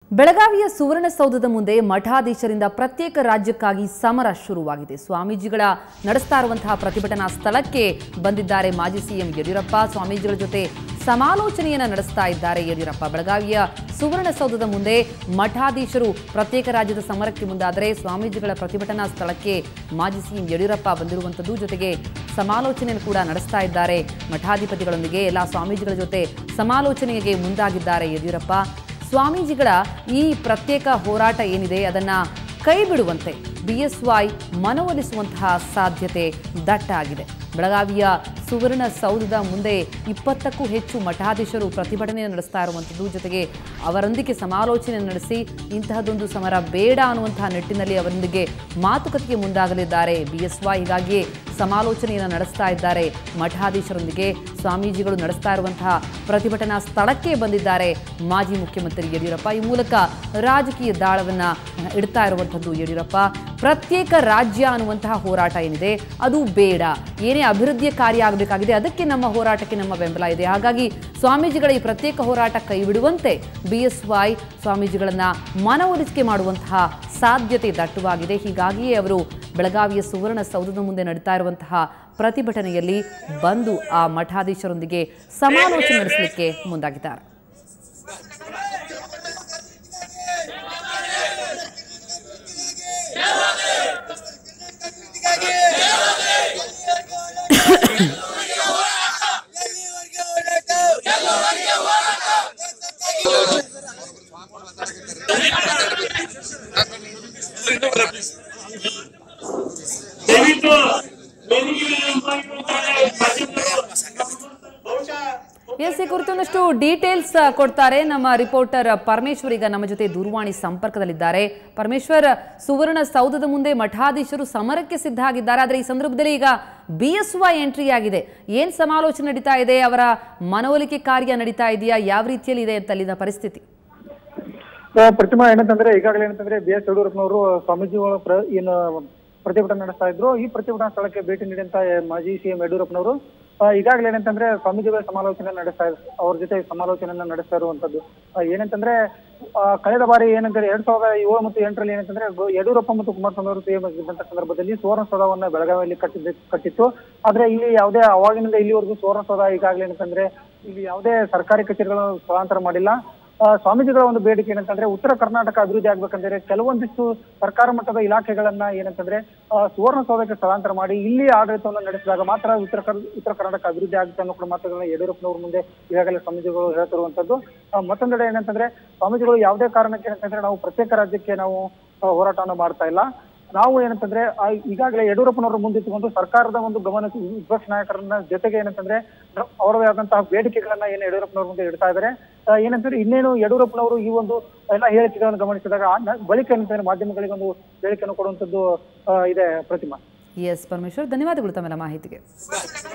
ಬೆಳಗಾವಿಯ ಸುವರ್ಣಸೌಧದ ಮುಂದೆ ಮಠಾಧೀಶರಿಂದ ಪ್ರತ್ಯೇಕ ರಾಜ್ಯಕ್ಕಾಗಿ ಸಮರ ಶುರುವಾಗಿದೆ ಸ್ವಾಮೀಜಿಗಳ ನಡೆಸ್ತಾ ಇರುವಂತಹ ಪ್ರತಿಭಟನಾ ಸ್ಥಳಕ್ಕೆ ಬಂದಿದ್ದಾರೆ ಮಾಜಿ ಸಿಎಂ ಯಡಿಯೂರಪ್ಪ ಸ್ವಾಮೀಜಿಗಳ ಜೊತೆ ಸಮಾಲೋಚನೆಯನ್ನ ನಡೆಸ್ತಾ ಇದ್ದಾರೆ ಯಡಿಯೂರಪ್ಪ ಬೆಳಗಾವಿಯ ಸುವರ್ಣಸೌಧದ ಮುಂದೆ ಮಠಾಧೀಶರು ಪ್ರತ್ಯೇಕ ರಾಜ್ಯದ ಸಮರಕ್ಕೆ ಮುಂದಾದರೆ ಸ್ವಾಮೀಜಿಗಳ ಪ್ರತಿಭಟನಾ ಸ್ಥಳಕ್ಕೆ ಮಾಜಿ ಸಿಎಂ ಯಡಿಯೂರಪ್ಪ ಬಂದಿರುವಂಥದ್ದು ಜೊತೆಗೆ ಸಮಾಲೋಚನೆಯನ್ನು ಕೂಡ ನಡೆಸ್ತಾ ಇದ್ದಾರೆ ಮಠಾಧಿಪತಿಗಳೊಂದಿಗೆ ಎಲ್ಲ ಸ್ವಾಮೀಜಿಗಳ ಜೊತೆ ಸಮಾಲೋಚನೆಗೆ ಮುಂದಾಗಿದ್ದಾರೆ ಯಡಿಯೂರಪ್ಪ ಸ್ವಾಮೀಜಿಗಳ ಈ ಪ್ರತ್ಯೇಕ ಹೋರಾಟ ಏನಿದೆ ಅದನ್ನ ಕೈ ಬಿಡುವಂತೆ ಬಿಎಸ್ವೈ ಮನವೊಲಿಸುವಂತಹ ಸಾಧ್ಯತೆ ದಟ್ಟ ಆಗಿದೆ ಬೆಳಗಾವಿಯ ಸುವರ್ಣ ಸೌಧದ ಮುಂದೆ ಇಪ್ಪತ್ತಕ್ಕೂ ಹೆಚ್ಚು ಮಠಾಧೀಶರು ಪ್ರತಿಭಟನೆ ನಡೆಸ್ತಾ ಇರುವಂಥದ್ದು ಜೊತೆಗೆ ಅವರೊಂದಿಗೆ ಸಮಾಲೋಚನೆ ನಡೆಸಿ ಇಂತಹದೊಂದು ಸಮರ ಬೇಡ ಅನ್ನುವಂತಹ ನಿಟ್ಟಿನಲ್ಲಿ ಅವರೊಂದಿಗೆ ಮಾತುಕತೆಗೆ ಮುಂದಾಗಲಿದ್ದಾರೆ ಬಿಎಸ್ವೈ ಹೀಗಾಗಿಯೇ ಸಮಾಲೋಚನೆಯನ್ನು ನಡೆಸ್ತಾ ಇದ್ದಾರೆ ಮಠಾಧೀಶರೊಂದಿಗೆ ಸ್ವಾಮೀಜಿಗಳು ನಡೆಸ್ತಾ ಇರುವಂತಹ ಪ್ರತಿಭಟನಾ ಸ್ಥಳಕ್ಕೆ ಬಂದಿದ್ದಾರೆ ಮಾಜಿ ಮುಖ್ಯಮಂತ್ರಿ ಯಡಿಯೂರಪ್ಪ ಈ ಮೂಲಕ ರಾಜಕೀಯ ದಾಳವನ್ನ ಇಡ್ತಾ ಇರುವಂಥದ್ದು ಯಡಿಯೂರಪ್ಪ ಪ್ರತ್ಯೇಕ ರಾಜ್ಯ ಅನ್ನುವಂತಹ ಹೋರಾಟ ಏನಿದೆ ಅದು ಬೇಡ ಏನೇ ಅಭಿವೃದ್ಧಿಯ ಕಾರ್ಯ ಆಗಬೇಕಾಗಿದೆ ಅದಕ್ಕೆ ನಮ್ಮ ಹೋರಾಟಕ್ಕೆ ನಮ್ಮ ಬೆಂಬಲ ಇದೆ ಹಾಗಾಗಿ ಸ್ವಾಮೀಜಿಗಳ ಈ ಪ್ರತ್ಯೇಕ ಹೋರಾಟ ಕೈ ಬಿಡುವಂತೆ ಬಿಎಸ್ವೈ ಸ್ವಾಮೀಜಿಗಳನ್ನ ಮನವೊಲಿಸಿಕೆ ಮಾಡುವಂತಹ ಸಾಧ್ಯತೆ ದಟ್ಟವಾಗಿದೆ ಹೀಗಾಗಿಯೇ ಅವರು ಬೆಳಗಾವಿಯ ಸುವರ್ಣ ಸೌಧದ ಮುಂದೆ ನಡೀತಾ ಇರುವಂತಹ ಪ್ರತಿಭಟನೆಯಲ್ಲಿ ಬಂದು ಆ ಮಠಾಧೀಶರೊಂದಿಗೆ ಸಮಾಲೋಚನೆ ನಡೆಸಲಿಕ್ಕೆ ಮುಂದಾಗಿದ್ದಾರೆ ದಯವಿಟ್ಟು ವೇದಿಕೆಯಲ್ಲಿ ಉಪಸ್ಥಿತರಿದ್ದಾರೆ ಮಾಧ್ಯಮದವರು ಬಹುಶಃ ಎಸ್ ಈ ಕುರಿತು ಒಂದಷ್ಟು ಡೀಟೇಲ್ಸ್ ಕೊಡ್ತಾರೆ ನಮ್ಮ ರಿಪೋರ್ಟರ್ ಪರಮೇಶ್ವರ್ ಈಗ ನಮ್ಮ ಜೊತೆ ದೂರವಾಣಿ ಸಂಪರ್ಕದಲ್ಲಿದ್ದಾರೆ ಪರಮೇಶ್ವರ್ ಸುವರ್ಣ ಸೌಧದ ಮುಂದೆ ಮಠಾಧೀಶರು ಸಮರಕ್ಕೆ ಸಿದ್ಧ ಆಗಿದ್ದಾರೆ ಆದರೆ ಈ ಸಂದರ್ಭದಲ್ಲಿ ಈಗ ಬಿ ಎಸ್ ವೈ ಎಂಟ್ರಿ ಆಗಿದೆ ಏನ್ ಸಮಾಲೋಚನೆ ನಡೀತಾ ಇದೆ ಅವರ ಮನವೊಲಿಕೆ ಕಾರ್ಯ ನಡೀತಾ ಇದೆಯಾ ಯಾವ ರೀತಿಯಲ್ಲಿ ಇದೆ ಅಂತ ಅಲ್ಲಿನ ಪರಿಸ್ಥಿತಿ ಆ, ಪ್ರತಿಮಾ ಏನಂತಂದ್ರೆ ಈಗಾಗಲೇ ಏನಂತಂದ್ರೆ ಬಿ ಎಸ್ ಯಡಿಯೂರಪ್ಪನವರು ಸ್ವಾಮೀಜಿಗಳ ಪ್ರ ಏನು ಪ್ರತಿಭಟನೆ ನಡೆಸ್ತಾ ಇದ್ರು ಈ ಪ್ರತಿಭಟನಾ ಸ್ಥಳಕ್ಕೆ ಭೇಟಿ ನೀಡಿದಂತ ಮಾಜಿ ಸಿಎಂ ಯಡಿಯೂರಪ್ಪನವರು ಆ, ಈಗಾಗಲೇ ಏನಂತಂದ್ರೆ ಸ್ವಾಮೀಜಿಗಳ ಸಮಾಲೋಚನೆ ನಡೆಸ್ತಾ ಅವ್ರ ಜೊತೆ ಸಮಾಲೋಚನೆಯನ್ನ ನಡೆಸ್ತಾ ಇರುವಂತದ್ದು ಆ, ಏನಂತಂದ್ರೆ ಆ, ಕಳೆದ ಬಾರಿ ಏನಂತಂದ್ರೆ ಎರಡ್ ಸಾವಿರದ ಏಳು ಮತ್ತು ಎಂಟರಲ್ಲಿ ಏನಂತಂದ್ರೆ ಗೊ- ಯಡಿಯೂರಪ್ಪ ಮತ್ತು ಕುಮಾರಸ್ವಾಮಿ ಅವರು ಸಿಎಂ ಆಗಿದ್ದಂತ ಸಂದರ್ಭದಲ್ಲಿ ಸುವರ್ಣಸೌಧವನ್ನ ಬೆಳಗಾವಿಯಲ್ಲಿ ಕಟ್ಟಿದ್ದ ಕಟ್ಟಿತ್ತು ಆದ್ರೆ ಇಲ್ಲಿ ಯಾವುದೇ ಅವಾಗಿನಿಂದ ಇಲ್ಲಿವರೆಗೂ ಸುವರ್ಣಸೌಧ ಈಗಾಗಲೇ ಏನಂತಂದ್ರೆ ಇಲ್ಲಿ ಯಾವುದೇ ಸರ್ಕಾರಿ ಕಚೇರಿಗಳನ್ನು ಸ್ಥಳಾಂತರ ಮಾಡಿಲ್ಲ ಆ, ಸ್ವಾಮೀಜಿಗಳ ಒಂದು ಬೇಡಿಕೆ ಏನಂತಂದ್ರೆ ಉತ್ತರ ಕರ್ನಾಟಕ ಅಭಿವೃದ್ಧಿ ಆಗ್ಬೇಕಂದ್ರೆ ಕೆಲವೊಂದಿಷ್ಟು ಸರ್ಕಾರ ಮಟ್ಟದ ಇಲಾಖೆಗಳನ್ನ ಏನಂತಂದ್ರೆ ಆ, ಸುವರ್ಣಸೌಧಕ್ಕೆ ಸ್ಥಳಾಂತರ ಮಾಡಿ ಇಲ್ಲಿ ಆಡಳಿತವನ್ನು ನಡೆಸಿದಾಗ ಮಾತ್ರ ಉತ್ತರ ಕರ್ ಉತ್ತರ ಕರ್ನಾಟಕ ಅಭಿವೃದ್ಧಿ ಆಗುತ್ತೆ ಅನ್ನೋ ಕೂಡ ಮಾತುಗಳನ್ನ ಯಡಿಯೂರಪ್ಪನವ್ರ ಮುಂದೆ ಈಗಾಗಲೇ ಸ್ವಾಮೀಜಿಗಳು ಹೇಳ್ತಿರುವಂತದ್ದು ಆ, ಮತ್ತೊಂದೆಡೆ ಏನಂತಂದ್ರೆ ಸ್ವಾಮೀಜಿಗಳು ಯಾವುದೇ ಕಾರಣಕ್ಕೆ ಏನಂತಂದ್ರೆ ನಾವು ಪ್ರತ್ಯೇಕ ರಾಜ್ಯಕ್ಕೆ ನಾವು ಆ, ಹೋರಾಟವನ್ನು ಮಾಡ್ತಾ ಇಲ್ಲ ನಾವು ಏನಂತಂದ್ರೆ ಆ ಈಗಾಗಲೇ ಯಡಿಯೂರಪ್ಪನವರ ಮುಂದಿಟ್ಟುಕೊಂಡು ಸರ್ಕಾರದ ಒಂದು ಗಮನ ವಿಪಕ್ಷ ನಾಯಕರನ್ನ ಜೊತೆಗೆ ಏನಂತಂದ್ರೆ ನ- ಅವರದೇ ಆದಂತಹ ಬೇಡಿಕೆಗಳನ್ನ ಏನು ಯಡಿಯೂರಪ್ಪನವ್ರ ಮುಂದೆ ಇಡ್ತಾ ಇದ್ದಾರೆ ಆ, ಏನಂತಂದ್ರೆ ಇನ್ನೇನು ಯಡಿಯೂರಪ್ಪನವರು ಈ ಒಂದು ಎಲ್ಲ ಹೇಳಿಕೆಗಳನ್ನು ಗಮನಿಸಿದಾಗ ಆ ನ- ಬಳಿಕ ಏನಂತಂದ್ರೆ ಮಾಧ್ಯಮಗಳಿಗೆ ಒಂದು ಹೇಳಿಕೆಯನ್ನು ಕೊಡುವಂತದ್ದು ಆ, ಇದೆ ಪ್ರತಿಮಾ ಎಸ್ ಪರಮೇಶ್ವರ್ ಧನ್ಯವಾದಗಳು ತಮ್ಮೆಲ್ಲ ಮಾಹಿತಿಗೆ